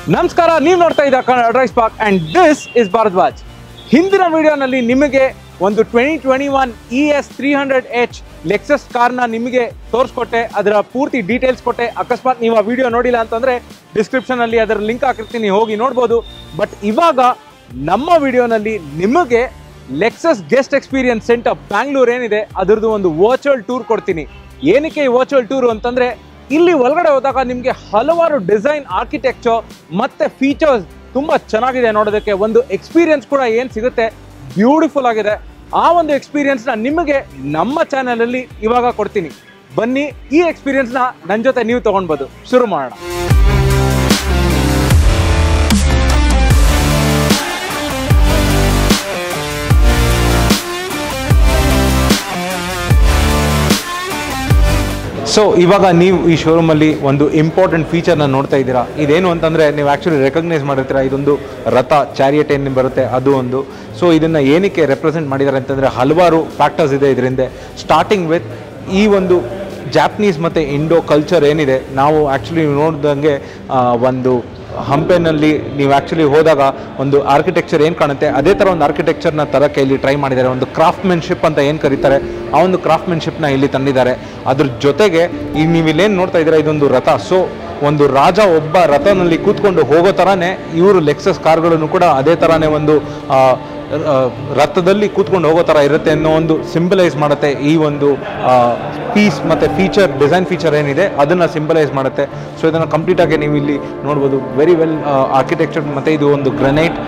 ನಮಸ್ಕಾರ ನೀವು ನೋಡ್ತಾ ಇದ್ದ Kannada rise park and this is Bharadwaj ಹಿಂದಿನ ವಿಡಿಯೋನಲ್ಲಿ ನಿಮಗೆ ಒಂದು twenty twenty one E S three hundred H Lexus ಕಾರ್ನ ನಿಮಗೆ ತೋರಿಸ್ಕೊಟ್ಟೆ ಅದರ ಪೂರ್ತಿ ಡೀಟೇಲ್ಸ್ ಕೊಟ್ಟೆ ಅಕಸ್ಮಾತ್ ನೀವು ಆ ವಿಡಿಯೋ ನೋಡಿಲ್ಲ ಅಂತಂದ್ರೆ ಡಿಸ್ಕ್ರಿಪ್ಷನ್ ಅಲ್ಲಿ ಅದರ ಲಿಂಕ್ ಹಾಕಿರ್ತೀನಿ ಹೋಗಿ ನೋಡ್ಬೋದು ಬಟ್ ಇವಾಗ ನಮ್ಮ ವಿಡಿಯೋನಲ್ಲಿ ನಿಮಗೆ Lexus guest experience centre Bangalore ಏನಿದೆ ಅದರದ್ದು ಒಂದು ವರ್ಚುವಲ್ ಟೂರ್ ಕೊಡ್ತೀನಿ ಏನಕ್ಕೆ ಈ ವರ್ಚುವಲ್ ಟೂರ್ ಅಂತಂದ್ರೆ ಇಲ್ಲಿ ಒಳಗಡೆ ಹೋದಾಗ ನಿಮಗೆ ಹಲವಾರು ಡಿಸೈನ್ ಆರ್ಕಿಟೆಕ್ಚರ್ ಮತ್ತೆ ಫೀಚರ್ಸ್ ತುಂಬಾ ಚೆನ್ನಾಗಿದೆ ನೋಡೋದಕ್ಕೆ ಒಂದು ಎಕ್ಸ್ಪೀರಿಯನ್ಸ್ ಕೂಡ ಏನು ಸಿಗುತ್ತೆ ಬ್ಯೂಟಿಫುಲ್ ಆಗಿದೆ ಆ ಒಂದು ಎಕ್ಸ್ಪೀರಿಯನ್ಸ್ ನ ನಿಮಗೆ ನಮ್ಮ ಚಾನೆಲ್ ಅಲ್ಲಿ ಇವಾಗ ಕೊಡ್ತೀನಿ ಬನ್ನಿ ಈ ಎಕ್ಸ್ಪೀರಿಯನ್ಸ್ ನ ನನ್ನ ಜೊತೆ ನೀವು ತಗೊಂಡ್ಬೋದು ಶುರು ಮಾಡೋಣ ಸೊ ಇವಾಗ ನೀವು ಈ ಶೋರೂಮಲ್ಲಿ ಒಂದು ಇಂಪಾರ್ಟೆಂಟ್ ಫೀಚರ್ನ ನೋಡ್ತಾ ಇದ್ದೀರಾ ಇದೇನು ಅಂತಂದರೆ ನೀವು ಆ್ಯಕ್ಚುಲಿ ರೆಕಗ್ನೈಸ್ ಮಾಡಿರ್ತೀರಾ ಇದೊಂದು ರಥ ಚಾರಿಯಟ್ ಏನು ಬರುತ್ತೆ ಅದು ಒಂದು ಸೊ ಇದನ್ನು ಏನಕ್ಕೆ ರೆಪ್ರೆಸೆಂಟ್ ಮಾಡಿದ್ದಾರೆ ಅಂತಂದರೆ ಹಲವಾರು ಫ್ಯಾಕ್ಟರ್ಸ್ ಇದೆ ಇದರಿಂದ ಸ್ಟಾರ್ಟಿಂಗ್ ವಿತ್ ಈ ಒಂದು ಜಾಪನೀಸ್ ಮತ್ತು ಇಂಡೋ ಕಲ್ಚರ್ ಏನಿದೆ ನಾವು ಆ್ಯಕ್ಚುಲಿ ನೋಡಿದಂಗೆ ಒಂದು ಹಂಪೆನಲ್ಲಿ ನೀವು ಆ್ಯಕ್ಚುಲಿ ಹೋದಾಗ ಒಂದು ಆರ್ಕಿಟೆಕ್ಚರ್ ಏನು ಕಾಣುತ್ತೆ ಅದೇ ಥರ ಒಂದು ಆರ್ಕಿಟೆಕ್ಚರ್ನ ತರಕ್ಕೆ ಇಲ್ಲಿ ಟ್ರೈ ಮಾಡಿದ್ದಾರೆ ಒಂದು ಕ್ರಾಫ್ಟ್ಮೆನ್ಶಿಪ್ ಅಂತ ಏನು ಕರೀತಾರೆ ಆ ಒಂದು ಕ್ರಾಫ್ಟ್ಮೆನ್ಶಿಪ್ನ ಇಲ್ಲಿ ತಂದಿದ್ದಾರೆ ಅದ್ರ ಜೊತೆಗೆ ಈ ನೀವು ಇಲ್ಲೇನು ನೋಡ್ತಾ ಇದ್ದೀರಾ ಇದೊಂದು ರಥ ಸೊ ಒಂದು ರಾಜ ಒಬ್ಬ ರಥನಲ್ಲಿ ಕೂತ್ಕೊಂಡು ಹೋಗೋ ಥರನೇ ಇವರು ಲೆಕ್ಸಸ್ ಕಾರ್ಗಳನ್ನು ಕೂಡ ಅದೇ ಥರನೇ ಒಂದು ಆ, ಆ, ರಥದಲ್ಲಿ ಕೂತ್ಕೊಂಡು ಹೋಗೋ ಥರ ಇರುತ್ತೆ ಅನ್ನೋ ಒಂದು ಸಿಂಬಲೈಸ್ ಮಾಡುತ್ತೆ ಈ ಒಂದು ಪೀಸ್ ಮತ್ತು ಫೀಚರ್ ಡಿಸೈನ್ ಫೀಚರ್ ಏನಿದೆ ಅದನ್ನು ಸಿಂಬಲೈಸ್ ಮಾಡುತ್ತೆ ಸೊ ಇದನ್ನು ಕಂಪ್ಲೀಟಾಗಿ ನೀವು ಇಲ್ಲಿ ನೋಡ್ಬೋದು ವೆರಿ ವೆಲ್ ಆರ್ಕಿಟೆಕ್ಚರ್ ಮತ್ತು ಇದು ಒಂದು ಗ್ರನೈಟ್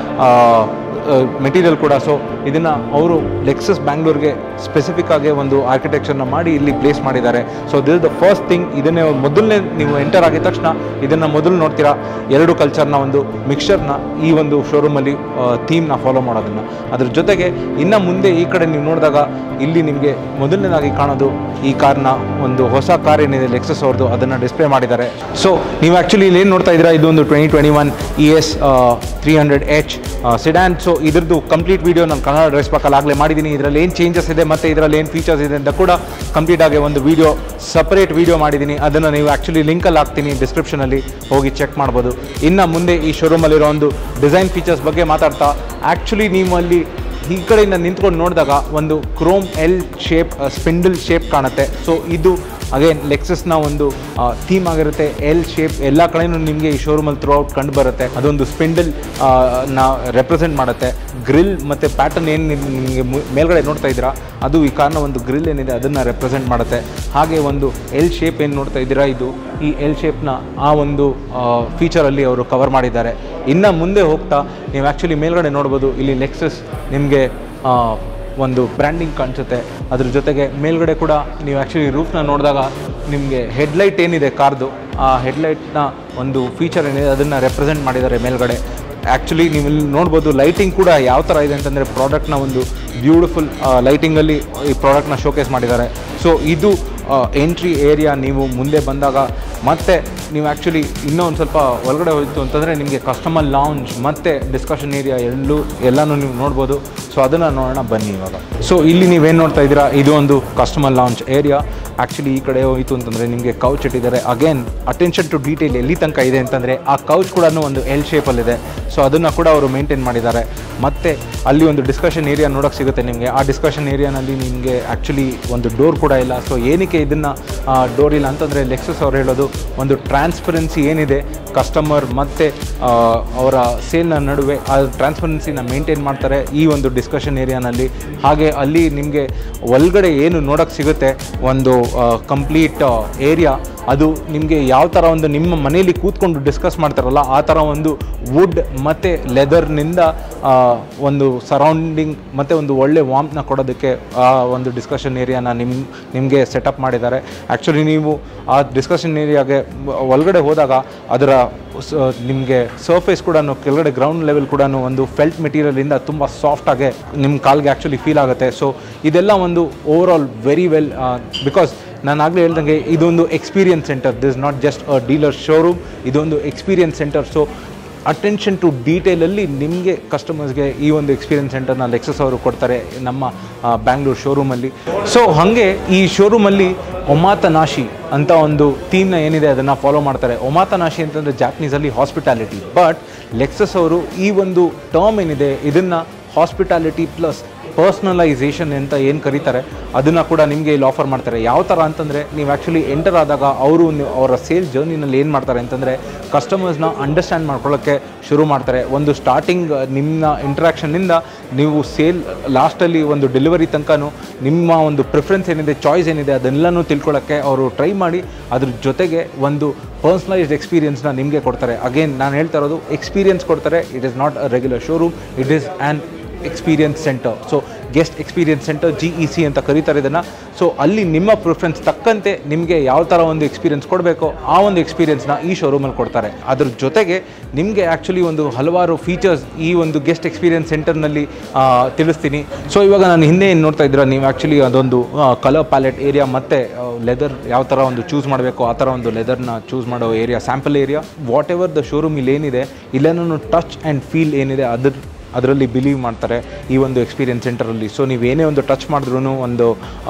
ಮೆಟೀರಿಯಲ್ ಕೂಡ ಸೊ ಇದನ್ನು ಅವರು ಲೆಕ್ಸಸ್ ಬ್ಯಾಂಗ್ಳೂರ್ಗೆ ಸ್ಪೆಸಿಫಿಕ್ ಆಗಿ ಒಂದು ಆರ್ಕಿಟೆಕ್ಚರ್ನ ಮಾಡಿ ಇಲ್ಲಿ ಪ್ಲೇಸ್ ಮಾಡಿದ್ದಾರೆ so this is the first thing ಇದನ್ನೇ ಮೊದಲನೇ ನೀವು ಎಂಟರ್ ಆಗಿದ ತಕ್ಷಣ ಇದನ್ನು ಮೊದಲು ನೋಡ್ತೀರಾ ಎರಡು ಕಲ್ಚರ್ನ ಒಂದು ಮಿಕ್ಸ್ಚರ್ನ ಈ ಒಂದು ಶೋರೂಮಲ್ಲಿ ಥೀಮ್ನ ಫಾಲೋ ಮಾಡೋದನ್ನು ಅದ್ರ ಜೊತೆಗೆ ಇನ್ನು ಮುಂದೆ ಈ ಕಡೆ ನೀವು ನೋಡಿದಾಗ ಇಲ್ಲಿ ನಿಮಗೆ ಮೊದಲನೇದಾಗಿ ಕಾಣೋದು ಈ ಕಾರ್ನ ಒಂದು ಹೊಸ ಕಾರ್ ಏನಿದೆ ಲೆಕ್ಸಸ್ ಅವ್ರದ್ದು ಅದನ್ನು ಡಿಸ್ಪ್ಲೇ ಮಾಡಿದ್ದಾರೆ ಸೊ ನೀವು ಆ್ಯಕ್ಚುಲಿ ಇಲ್ಲಿ ಏನು ನೋಡ್ತಾ ಇದ್ದೀರಾ ಇದು ಒಂದು twenty twenty one E S three hundred H sedan so ಇದ್ರದ್ದು ಕಂಪ್ಲೀಟ್ ವೀಡಿಯೋ ನಾನು ಕನ್ನಡ ಡ್ರೆಸ್ ಪಾಕಲ್ಲಿ ಆಗಲೇ ಮಾಡಿದ್ದೀನಿ ಇದರಲ್ಲಿ ಏನು ಚೇಂಜಸ್ ಇದೆ ಮತ್ತು ಇದರಲ್ಲಿ ಏನು ಫೀಚರ್ಸ್ ಇದೆ ಅಂತ ಕೂಡ ಕಂಪ್ಲೀಟ್ ಆಗಿ ಒಂದು ವೀಡಿಯೋ ಸಪರೇಟ್ ವೀಡಿಯೋ ಮಾಡಿದ್ದೀನಿ ಅದನ್ನು ನೀವು ಆ್ಯಕ್ಚುಲಿ ಲಿಂಕಲ್ಲಿ ಹಾಕ್ತೀನಿ ಡಿಸ್ಕ್ರಿಪ್ಷನಲ್ಲಿ ಹೋಗಿ ಚೆಕ್ ಮಾಡ್ಬೋದು ಇನ್ನು ಮುಂದೆ ಈ ಶೋರೂಮಲ್ಲಿರೋ ಒಂದು ಡಿಸೈನ್ ಫೀಚರ್ಸ್ ಬಗ್ಗೆ ಮಾತಾಡ್ತಾ ಆ್ಯಕ್ಚುಲಿ ನೀವು ಅಲ್ಲಿ ಈ ಕಡೆಯಿಂದ ನಿಂತ್ಕೊಂಡು ನೋಡಿದಾಗ ಒಂದು chrome L shape spindle shape ಕಾಣುತ್ತೆ ಸೊ ಇದು ಅಗೇನ್ ಲೆಕ್ಸಸ್ನ ಒಂದು ಥೀಮ್ ಆಗಿರುತ್ತೆ ಎಲ್ ಶೇಪ್ ಎಲ್ಲ ಕಡೆನೂ ನಿಮಗೆ ಈ ಶೋರೂಮಲ್ಲಿ ಥ್ರೂ ಔಟ್ ಕಂಡು ಬರುತ್ತೆ ಅದೊಂದು ಸ್ಪಿಂಡಲ್ ನ ರೆಪ್ರೆಸೆಂಟ್ ಮಾಡುತ್ತೆ ಗ್ರಿಲ್ ಮತ್ತು ಪ್ಯಾಟರ್ನ್ ಏನು ನಿಮಗೆ ಮೇಲ್ಗಡೆ ನೋಡ್ತಾ ಇದ್ದೀರಾ ಅದು ಈ ಕಾರ್ನ ಒಂದು ಗ್ರಿಲ್ ಏನಿದೆ ಅದನ್ನು ರೆಪ್ರೆಸೆಂಟ್ ಮಾಡುತ್ತೆ ಹಾಗೆ ಒಂದು ಎಲ್ ಶೇಪ್ ಏನು ನೋಡ್ತಾ ಇದ್ದೀರಾ ಇದು ಈ ಎಲ್ ಶೇಪ್ನ ಆ ಒಂದು ಫೀಚರಲ್ಲಿ ಅವರು ಕವರ್ ಮಾಡಿದ್ದಾರೆ ಇನ್ನು ಮುಂದೆ ಹೋಗ್ತಾ ನೀವು ಆ್ಯಕ್ಚುಲಿ ಮೇಲ್ಗಡೆ ನೋಡ್ಬೋದು ಇಲ್ಲಿ ಲೆಕ್ಸಸ್ ನಿಮಗೆ ಒಂದು ಬ್ರ್ಯಾಂಡಿಂಗ್ ಕಾಣಿಸುತ್ತೆ ಅದ್ರ ಜೊತೆಗೆ ಮೇಲ್ಗಡೆ ಕೂಡ ನೀವು ಆ್ಯಕ್ಚುಲಿ ರೂಫ್ನ ನೋಡಿದಾಗ ನಿಮಗೆ ಹೆಡ್ಲೈಟ್ ಏನಿದೆ ಕಾರ್ದು ಆ ಹೆಡ್ಲೈಟ್ನ ಒಂದು ಫೀಚರ್ ಏನಿದೆ ಅದನ್ನು ರೆಪ್ರೆಸೆಂಟ್ ಮಾಡಿದ್ದಾರೆ ಮೇಲ್ಗಡೆ ಆ್ಯಕ್ಚುಲಿ ನೀವು ಇಲ್ಲಿ ನೋಡ್ಬೋದು ಲೈಟಿಂಗ್ ಕೂಡ ಯಾವ ಥರ ಇದೆ ಅಂತಂದರೆ ಪ್ರಾಡಕ್ಟ್ನ ಒಂದು ಬ್ಯೂಟಿಫುಲ್ ಲೈಟಿಂಗಲ್ಲಿ ಈ ಪ್ರಾಡಕ್ಟ್ನ ಶೋಕೇಸ್ ಮಾಡಿದ್ದಾರೆ ಸೊ ಇದು ಎಂಟ್ರಿ ಏರಿಯಾ ನೀವು ಮುಂದೆ ಬಂದಾಗ ಮತ್ತೆ ನೀವು ಆ್ಯಕ್ಚುಲಿ ಇನ್ನೂ ಒಂದು ಸ್ವಲ್ಪ ಒಳಗಡೆ ಹೋಯಿತು ಅಂತಂದರೆ ನಿಮಗೆ ಕಸ್ಟಮರ್ ಲಾಂಚ್ ಮತ್ತು ಡಿಸ್ಕಷನ್ ಏರಿಯಾ ಎಲ್ಲೂ ಎಲ್ಲನೂ ನೀವು ನೋಡ್ಬೋದು ಸೊ ಅದನ್ನು ನೋಡೋಣ ಬನ್ನಿ ಇವಾಗ ಸೊ ಇಲ್ಲಿ ನೀವೇನು ನೋಡ್ತಾ ಇದ್ದೀರಾ ಇದು ಒಂದು ಕಸ್ಟಮರ್ ಲಾಂಚ್ ಏರಿಯಾ ಆ್ಯಕ್ಚುಲಿ ಈ ಕಡೆ ಹೋಯಿತು ಅಂತಂದರೆ ನಿಮಗೆ ಕೌಚ್ ಇಟ್ಟಿದ್ದಾರೆ ಅಗೇನ್ ಅಟೆನ್ಷನ್ ಟು ಡೀಟೇಲ್ ಎಲ್ಲಿ ತನಕ ಇದೆ ಅಂತಂದರೆ ಆ ಕೌಚ್ ಕೂಡ ಒಂದು ಎಲ್ ಶೇಪಲ್ಲಿದೆ ಸೊ ಅದನ್ನು ಕೂಡ ಅವರು ಮೇಂಟೈನ್ ಮಾಡಿದ್ದಾರೆ ಮತ್ತು ಅಲ್ಲಿ ಒಂದು ಡಿಸ್ಕಷನ್ ಏರಿಯಾ ನೋಡೋಕ್ಕೆ ಸಿಗುತ್ತೆ ನಿಮಗೆ ಆ ಡಿಸ್ಕಷನ್ ಏರಿಯಾನಲ್ಲಿ ನಿಮಗೆ ಆ್ಯಕ್ಚುಲಿ ಒಂದು ಡೋರ್ ಕೂಡ ಇಲ್ಲ ಸೊ ಏನಕ್ಕೆ ಇದನ್ನು ಡೋರ್ ಇಲ್ಲ ಅಂತಂದರೆ ಲೆಕ್ಸಸ್ ಅವ್ರು ಹೇಳೋದು ಒಂದು ಟ್ರಾನ್ಸ್ಪರೆನ್ಸಿ ಏನಿದೆ ಕಸ್ಟಮರ್ ಮತ್ತು ಅವರ ಸೇಲ್ನ ನಡುವೆ ಆ ಟ್ರಾನ್ಸ್ಪರೆನ್ಸಿನ ಮೇಂಟೈನ್ ಮಾಡ್ತಾರೆ ಈ ಒಂದು ಡಿಸ್ಕಷನ್ ಏರಿಯಾನಲ್ಲಿ ಹಾಗೆ ಅಲ್ಲಿ ನಿಮಗೆ ಒಳಗಡೆ ಏನು ನೋಡೋಕ್ಕೆ ಸಿಗುತ್ತೆ ಒಂದು ಕಂಪ್ಲೀಟ್ ಏರಿಯಾ ಅದು ನಿಮಗೆ ಯಾವ ಥರ ಒಂದು ನಿಮ್ಮ ಮನೆಯಲ್ಲಿ ಕೂತ್ಕೊಂಡು ಡಿಸ್ಕಸ್ ಮಾಡ್ತಾರಲ್ಲ ಆ ಥರ ಒಂದು ವುಡ್ ಮತ್ತು ಲೆದರ್ನಿಂದ ಒಂದು ಸರೌಂಡಿಂಗ್ ಮತ್ತು ಒಂದು ಒಳ್ಳೆ ವಾಮ್ನ ಕೊಡೋದಕ್ಕೆ ಆ ಒಂದು ಡಿಸ್ಕಷನ್ ಏರಿಯಾನ ನಿಮ್ಮ ನಿಮಗೆ ಸೆಟಪ್ ಮಾಡಿದ್ದಾರೆ ಆ್ಯಕ್ಚುಲಿ ನೀವು ಆ ಡಿಸ್ಕಷನ್ ಏರಿಯಾಗೆ ಒಳಗಡೆ ಹೋದಾಗ ಅದರ ನಿಮಗೆ ಸರ್ಫೇಸ್ ಕೂಡ ಕೆಳಗಡೆ ಗ್ರೌಂಡ್ ಲೆವೆಲ್ ಕೂಡ ಒಂದು ಫೆಲ್ಟ್ ಮೆಟೀರಿಯಲಿಂದ ತುಂಬ ಸಾಫ್ಟಾಗೆ ನಿಮ್ಮ ಕಾಲ್ಗೆ ಆ್ಯಕ್ಚುಲಿ ಫೀಲ್ ಆಗುತ್ತೆ ಸೊ ಇದೆಲ್ಲ ಒಂದು over all very well because ನಾನು ಆಗಲೇ ಹೇಳ್ದಂಗೆ ಇದೊಂದು experience centre this not just a dealer showroom ಇದೊಂದು experience centre so attention to ಡೀಟೇಲಲ್ಲಿ ನಿಮಗೆ ಕಸ್ಟಮರ್ಸ್ಗೆ ಈ ಒಂದು ಎಕ್ಸ್ಪೀರಿಯನ್ಸ್ ಸೆಂಟರ್ನ ಲೆಕ್ಸಸ್ ಅವರು ಕೊಡ್ತಾರೆ ನಮ್ಮ ಬ್ಯಾಂಗ್ಳೂರು ಶೋರೂಮಲ್ಲಿ ಸೊ ಹಾಗೆ ಈ ಶೋರೂಮಲ್ಲಿ ಒಮಾತ ನಾಶಿ ಅಂತ ಒಂದು ಥೀಮ್ನ ಏನಿದೆ ಅದನ್ನು ಫಾಲೋ ಮಾಡ್ತಾರೆ ಒಮಾತನಾಶಿ ಅಂತಂದರೆ ಜಾಪನೀಸಲ್ಲಿ ಹಾಸ್ಪಿಟಾಲಿಟಿ ಬಟ್ ಲೆಕ್ಸಸ್ ಅವರು ಈ ಒಂದು ಟರ್ಮ್ ಏನಿದೆ ಇದನ್ನು ಹಾಸ್ಪಿಟಾಲಿಟಿ ಪ್ಲಸ್ ಪರ್ಸ್ನಲೈಸೇಷನ್ ಅಂತ ಏನು ಕರೀತಾರೆ ಅದನ್ನು ಕೂಡ ನಿಮಗೆ ಇಲ್ಲಿ ಆಫರ್ ಮಾಡ್ತಾರೆ ಯಾವ ಥರ ಅಂತಂದರೆ ನೀವು ಆ್ಯಕ್ಚುಲಿ ಎಂಟರ್ ಆದಾಗ ಅವರು ಅವರ ಸೇಲ್ ಜರ್ನಿನಲ್ಲಿ ಏನು ಮಾಡ್ತಾರೆ ಅಂತಂದರೆ ಕಸ್ಟಮರ್ಸ್ನ ಅಂಡರ್ಸ್ಟ್ಯಾಂಡ್ ಮಾಡ್ಕೊಳ್ಳೋಕ್ಕೆ ಶುರು ಮಾಡ್ತಾರೆ ಒಂದು ಸ್ಟಾರ್ಟಿಂಗ್ ನಿಮ್ಮ ಇಂಟ್ರಾಕ್ಷನ್ನಿಂದ ನೀವು ಸೇಲ್ ಲಾಸ್ಟಲ್ಲಿ ಒಂದು ಡೆಲಿವರಿ ತನಕನೂ ನಿಮ್ಮ ಒಂದು ಪ್ರಿಫರೆನ್ಸ್ ಏನಿದೆ ಚಾಯ್ಸ್ ಏನಿದೆ ಅದೆಲ್ಲನೂ ತಿಳ್ಕೊಳ್ಳೋಕ್ಕೆ ಅವರು ಟ್ರೈ ಮಾಡಿ ಅದ್ರ ಜೊತೆಗೆ ಒಂದು ಪರ್ಸ್ನಲೈಸ್ಡ್ ಎಕ್ಸ್ಪೀರಿಯನ್ಸ್ನ ನಿಮಗೆ ಕೊಡ್ತಾರೆ ಅಗೇನ್ ನಾನು ಹೇಳ್ತಾ ಇರೋದು ಎಕ್ಸ್ಪೀರಿಯನ್ಸ್ ಕೊಡ್ತಾರೆ it is not a regular showroom it is an experience centre so guest experience centre G E C ಅಂತ ಕರೀತಾರೆ ಇದನ್ನು ಸೊ ಅಲ್ಲಿ ನಿಮ್ಮ ಪ್ರಿಫರೆನ್ಸ್ ತಕ್ಕಂತೆ ನಿಮಗೆ ಯಾವ ಥರ ಒಂದು ಎಕ್ಸ್ಪೀರಿಯನ್ಸ್ ಕೊಡಬೇಕೋ ಆ ಒಂದು ಎಕ್ಸ್ಪೀರಿಯನ್ಸ್ನ ಈ ಶೋರೂಮಲ್ಲಿ ಕೊಡ್ತಾರೆ ಅದ್ರ ಜೊತೆಗೆ ನಿಮಗೆ ಆ್ಯಕ್ಚುಲಿ ಒಂದು ಹಲವಾರು ಫೀಚರ್ಸ್ ಈ ಒಂದು ಗೆಸ್ಟ್ ಎಕ್ಸ್ಪೀರಿಯನ್ಸ್ ಸೆಂಟರ್ನಲ್ಲಿ ತಿಳಿಸ್ತೀನಿ ಸೊ ಇವಾಗ ನಾನು ಹಿಂದೆ ಏನು ನೋಡ್ತಾ ಇದ್ದೀರಾ ನೀವು ಆ್ಯಕ್ಚುಲಿ ಅದೊಂದು ಕಲರ್ ಪ್ಯಾಲೆಟ್ ಏರಿಯಾ ಮತ್ತು ಲೆದರ್ ಯಾವ ಥರ ಒಂದು ಚೂಸ್ ಮಾಡಬೇಕು ಆ ಥರ ಒಂದು ಲೆದರ್ನ ಚೂಸ್ ಮಾಡೋ area sample area whatever the showroom ಇಲ್ಲಿ ಏನಿದೆ ಇಲ್ಲೇನೂ ಟಚ್ ಆ್ಯಂಡ್ ಫೀಲ್ ಏನಿದೆ ಅದ್ರ ಅದರಲ್ಲಿ ಬಿಲೀವ್ ಮಾಡ್ತಾರೆ ಈ ಒಂದು ಎಕ್ಸ್ಪೀರಿಯನ್ಸ್ ಸೆಂಟರಲ್ಲಿ ಸೊ ನೀವು ಏನೇ ಒಂದು ಟಚ್ ಮಾಡಿದ್ರೂ ಒಂದು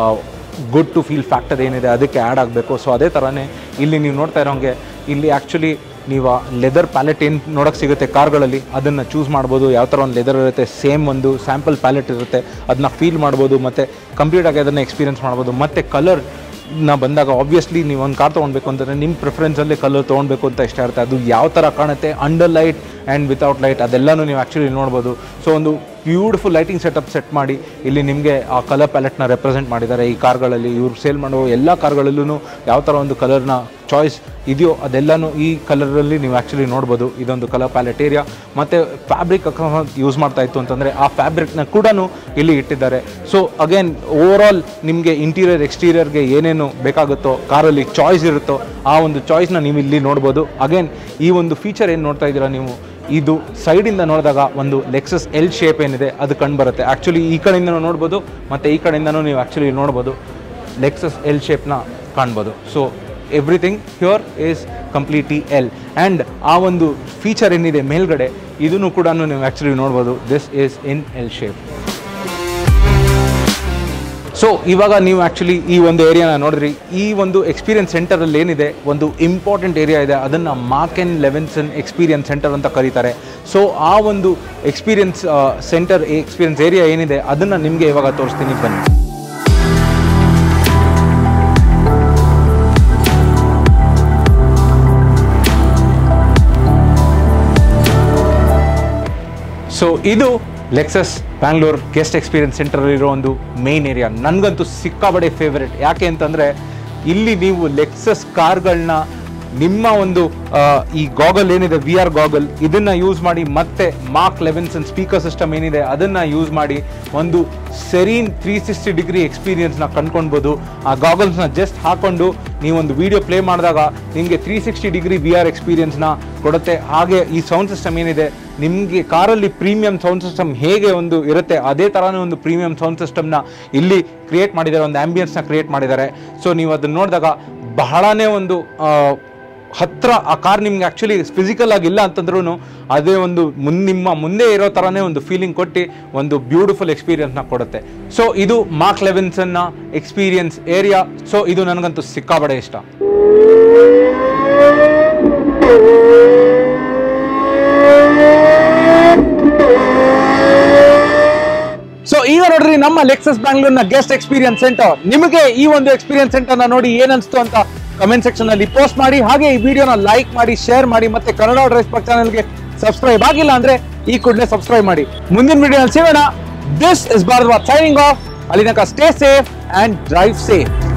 ಗುಡ್ ಟು ಫೀಲ್ ಫ್ಯಾಕ್ಟರ್ ಏನಿದೆ ಅದಕ್ಕೆ ಆ್ಯಡ್ ಆಗಬೇಕು ಸೊ ಅದೇ ಥರನೇ ಇಲ್ಲಿ ನೀವು ನೋಡ್ತಾ ಇರೋಂಗೆ ಇಲ್ಲಿ ಆ್ಯಕ್ಚುಲಿ ನೀವು ಲೆದರ್ ಪ್ಯಾಲೆಟ್ ಏನು ನೋಡೋಕ್ಕೆ ಸಿಗುತ್ತೆ ಕಾರ್ಗಳಲ್ಲಿ ಅದನ್ನು ಚೂಸ್ ಮಾಡ್ಬೋದು ಯಾವ ಥರ ಒಂದು ಲೆದರ್ ಇರುತ್ತೆ ಸೇಮ್ ಒಂದು ಸ್ಯಾಂಪಲ್ ಪ್ಯಾಲೆಟ್ ಇರುತ್ತೆ ಅದನ್ನ ಫೀಲ್ ಮಾಡ್ಬೋದು ಮತ್ತು ಕಂಪ್ಲೀಟಾಗಿ ಅದನ್ನು ಎಕ್ಸ್ಪೀರಿಯನ್ಸ್ ಮಾಡ್ಬೋದು ಮತ್ತು ಕಲರ್ ನ ಬಂದಾಗ ಆಬ್ವಿಯಸ್ಲಿ ನೀವು ಒಂದು ಕಾರ್ ತೊಗೊಳ್ಬೇಕು ಅಂತಂದರೆ ನಿಮ್ಮ ಪ್ರಿಫರೆನ್ಸಲ್ಲೇ ಕಲರ್ ತೊಗೊಳ್ಬೇಕು ಅಂತ ಇಷ್ಟ ಇರುತ್ತೆ ಅದು ಯಾವ ಥರ ಕಾಣುತ್ತೆ under light and without light ಅದೆಲ್ಲನೂ ನೀವು ಆ್ಯಕ್ಚುಲಿ ನೋಡ್ಬೋದು ಸೊ ಒಂದು ಬ್ಯೂಟಿಫುಲ್ ಲೈಟಿಂಗ್ ಸೆಟಪ್ ಸೆಟ್ ಮಾಡಿ ಇಲ್ಲಿ ನಿಮಗೆ ಆ ಕಲರ್ ಪ್ಯಾಲೆಟ್ನ ರೆಪ್ರೆಸೆಂಟ್ ಮಾಡಿದ್ದಾರೆ ಈ ಕಾರ್ಗಳಲ್ಲಿ ಇವ್ರು ಸೇಲ್ ಮಾಡೋ ಎಲ್ಲ ಕಾರ್ಗಳಲ್ಲೂ ಯಾವ ಥರ ಒಂದು ಕಲರ್ನ ಚಾಯ್ಸ್ ಇದೆಯೋ ಅದೆಲ್ಲನೂ ಈ ಕಲರಲ್ಲಿ ನೀವು ಆ್ಯಕ್ಚುಲಿ ನೋಡ್ಬೋದು ಇದೊಂದು ಕಲರ್ ಪ್ಯಾಲೆಟ್ ಏರಿಯಾ ಮತ್ತು ಫ್ಯಾಬ್ರಿಕ್ ಯೂಸ್ ಮಾಡ್ತಾ ಇತ್ತು ಅಂತಂದರೆ ಆ ಫ್ಯಾಬ್ರಿಕ್ನ ಕೂಡ ಇಲ್ಲಿ ಇಟ್ಟಿದ್ದಾರೆ ಸೊ ಅಗೇನ್ ಓವರ್ ಆಲ್ ನಿಮಗೆ ಇಂಟೀರಿಯರ್ ಎಕ್ಸ್ಟೀರಿಯರ್ಗೆ ಏನೇನು ಬೇಕಾಗುತ್ತೋ ಕಾರಲ್ಲಿ ಚಾಯ್ಸ್ ಇರುತ್ತೋ ಆ ಒಂದು ಚಾಯ್ಸ್ನ ನೀವು ಇಲ್ಲಿ ನೋಡ್ಬೋದು ಅಗೇನ್ ಈ ಒಂದು ಫೀಚರ್ ಏನು ನೋಡ್ತಾ ಇದ್ದೀರಾ ನೀವು ಇದು ಸೈಡಿಂದ ನೋಡಿದಾಗ ಒಂದು ಲೆಕ್ಸಸ್ ಎಲ್ ಶೇಪ್ ಏನಿದೆ ಅದು ಕಂಡು ಬರುತ್ತೆ ಆ್ಯಕ್ಚುಲಿ ಈ ಕಡೆಯಿಂದನೂ ನೋಡ್ಬೋದು ಮತ್ತು ಈ ಕಡೆಯಿಂದನೂ ನೀವು ಆ್ಯಕ್ಚುಲಿ ನೋಡ್ಬೋದು ಲೆಕ್ಸಸ್ ಎಲ್ ಶೇಪ್ನ ಕಾಣ್ಬೋದು so everything here is completely L and ಆ ಒಂದು ಫೀಚರ್ ಏನಿದೆ ಮೇಲ್ಗಡೆ ಇದನ್ನು ಕೂಡ ನೀವು ಆ್ಯಕ್ಚುಲಿ ನೋಡ್ಬೋದು this is in L shape so ಇವಾಗ ನೀವು ಆ್ಯಕ್ಚುಲಿ ಈ ಒಂದು ಏರಿಯಾನ ನೋಡಿದ್ರಿ ಈ ಒಂದು ಎಕ್ಸ್ಪೀರಿಯನ್ಸ್ ಸೆಂಟರಲ್ಲಿ ಏನಿದೆ ಒಂದು ಇಂಪಾರ್ಟೆಂಟ್ ಏರಿಯಾ ಇದೆ ಅದನ್ನು Mark and Levinson experience centre ಅಂತ ಕರೀತಾರೆ ಸೊ ಆ ಒಂದು ಎಕ್ಸ್ಪೀರಿಯನ್ಸ್ ಸೆಂಟರ್ ಎಕ್ಸ್ಪೀರಿಯನ್ಸ್ ಏರಿಯಾ ಏನಿದೆ ಅದನ್ನು ನಿಮಗೆ ಇವಾಗ ತೋರಿಸ್ತೀನಿ ಬನ್ನಿ ಸೊ ಇದು Lexus Bangalore guest experience centre ಇರೋ ಒಂದು ಮೇನ್ ಏರಿಯಾ ನನಗಂತೂ ಸಿಕ್ಕಾಬಡೆ ಫೇವರೆಟ್ ಯಾಕೆ ಅಂತಂದರೆ ಇಲ್ಲಿ ನೀವು ಲೆಕ್ಸಸ್ ಕಾರ್ಗಳನ್ನ ನಿಮ್ಮ ಒಂದು ಆ, ಈ ಗಾಗಲ್ ಏನಿದೆ ವಿ ಆರ್ ಗಾಗಲ್ ಇದನ್ನ ಯೂಸ್ ಮಾಡಿ ಮತ್ತೆ ಮಾರ್ಕ್ ಲೆವೆನ್ಸನ್ ಸ್ಪೀಕರ್ ಸಿಸ್ಟಮ್ ಏನಿದೆ ಅದನ್ನ ಯೂಸ್ ಮಾಡಿ ಒಂದು ಸೆರೀನ್ ತ್ರೀ ಸಿಕ್ಸ್ಟಿ ಡಿಗ್ರಿ ಎಕ್ಸ್ಪೀರಿಯನ್ಸ್ನ ಕಂಡ್ಕೊಳ್ಬೋದು ಆ ಗಾಗಲ್ಸ್ನ ಜಸ್ಟ್ ಹಾಕೊಂಡು ನೀವೊಂದು ವಿಡಿಯೋ ಪ್ಲೇ ಮಾಡಿದಾಗ ನಿಮಗೆ three sixty degree V R ಎಕ್ಸ್ಪೀರಿಯನ್ಸ್ನ ಕೊಡುತ್ತೆ ಹಾಗೆ ಈ ಸೌಂಡ್ ಸಿಸ್ಟಮ್ ಏನಿದೆ ನಿಮಗೆ ಕಾರಲ್ಲಿ ಪ್ರೀಮಿಯಂ ಸೌಂಡ್ ಸಿಸ್ಟಮ್ ಹೇಗೆ ಒಂದು ಇರುತ್ತೆ ಅದೇ ಥರನೇ ಒಂದು ಪ್ರೀಮಿಯಂ ಸೌಂಡ್ ಸಿಸ್ಟಮ್ನ ಇಲ್ಲಿ ಕ್ರಿಯೇಟ್ ಮಾಡಿದ್ದಾರೆ ಒಂದು ಆ್ಯಂಬಿಯನ್ಸ್ನ ಕ್ರಿಯೇಟ್ ಮಾಡಿದ್ದಾರೆ ಸೊ ನೀವು ಅದನ್ನ ನೋಡಿದಾಗ ಬಹಳನೇ ಒಂದು ಆ, ಹತ್ರ ಆ ಕಾರ್ ನಿಮ್ಗೆ ಆ್ಯಕ್ಚುಲಿ ಫಿಸಿಕಲ್ ಆಗಿ ಇಲ್ಲ ಅಂತಂದ್ರೂ ಅದೇ ಒಂದು ಮುನ್ ನಿಮ್ಮ ಮುಂದೆ ಇರೋ ಥರನೇ ಒಂದು ಫೀಲಿಂಗ್ ಕೊಟ್ಟು ಒಂದು ಬ್ಯೂಟಿಫುಲ್ ಎಕ್ಸ್ಪೀರಿಯನ್ಸ್ನ ಕೊಡುತ್ತೆ ಸೊ ಇದು ಮಾರ್ಕ್ ಲೆವೆನ್ಸನ್ನ ಎಕ್ಸ್ಪೀರಿಯನ್ಸ್ ಏರಿಯಾ ಸೊ ಇದು ನನಗಂತೂ ಸಿಕ್ಕಾಬಡೆ ಇಷ್ಟ ಸೊ ಈಗ ನೋಡ್ರಿ ನಮ್ಮ ಲೆಕ್ಸಸ್ ಬ್ಯಾಂಗ್ಳೂರ್ನ ಗೆಸ್ಟ್ ಎಕ್ಸ್ಪೀರಿಯನ್ಸ್ ಸೆಂಟರ್ ನಿಮಗೆ ಈ ಒಂದು ಎಕ್ಸ್ಪೀರಿಯನ್ಸ್ ಸೆಂಟರ್ನ ನೋಡಿ ಏನನ್ಸ್ತು ಅಂತ ಕಮೆಂಟ್ ಸೆಕ್ಷನ್ ಅಲ್ಲಿ ಪೋಸ್ಟ್ ಮಾಡಿ ಹಾಗೆ ಈ ವಿಡಿಯೋನ ಲೈಕ್ ಮಾಡಿ ಶೇರ್ ಮಾಡಿ ಮತ್ತೆ ಕನ್ನಡ ಡ್ರೈಸ್ ಪಕ್ ಚಾನಲ್ಗೆ ಸಬ್ಸ್ಕ್ರೈಬ್ ಆಗಿಲ್ಲ ಅಂದ್ರೆ ಈ ಕೂಡಲೇ ಸಬ್ಸ್ಕ್ರೈಬ್ ಮಾಡಿ ಮುಂದಿನ ವಿಡಿಯೋನಲ್ಲಿ ಸಿಗೋಣ this is Bharat signing off ಅಲ್ಲಿ ತನಕ stay safe and drive safe